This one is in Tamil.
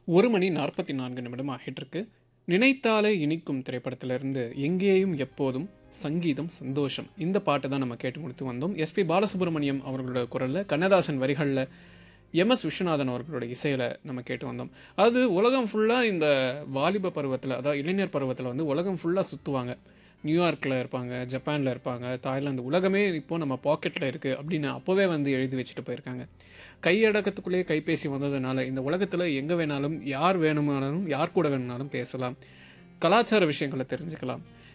ஒரு மணி நாற்பத்தி நான்கு நிமிடம் ஆகிட்டிருக்கு நினைத்தாலே இனிக்கும் திரைப்படத்திலிருந்து எங்கேயும் எப்போதும் சங்கீதம் சந்தோஷம் இந்த பாட்டை தான் நம்ம கேட்டு முடித்து வந்தோம் எஸ்பி பாலசுப்ரமணியம் அவர்களோட குரலில் கண்ணதாசன் வரிகளில் எம் எஸ் விஸ்வநாதன் அவர்களோட இசையில் நம்ம கேட்டு வந்தோம் அது உலகம் ஃபுல்லாக இந்த வாலிப பருவத்தில் அதாவது இளைஞர் பருவத்தில் வந்து உலகம் ஃபுல்லாக சுற்றுவாங்க நியூயார்க்கில் இருப்பாங்க ஜப்பானில் இருப்பாங்க தாய்லாந்து உலகமே இப்போது நம்ம பாக்கெட்டில் இருக்குது அப்படின்னு அப்போவே வந்து எழுதி வச்சுட்டு போயிருக்காங்க கையடக்கத்துக்குள்ளேயே கைபேசி வந்ததுனால இந்த உலகத்தில் எங்கே வேணாலும் யார் வேணுமானாலும் யார் கூட வேணுமானாலும் பேசலாம் கலாச்சார விஷயங்களை தெரிஞ்சுக்கலாம்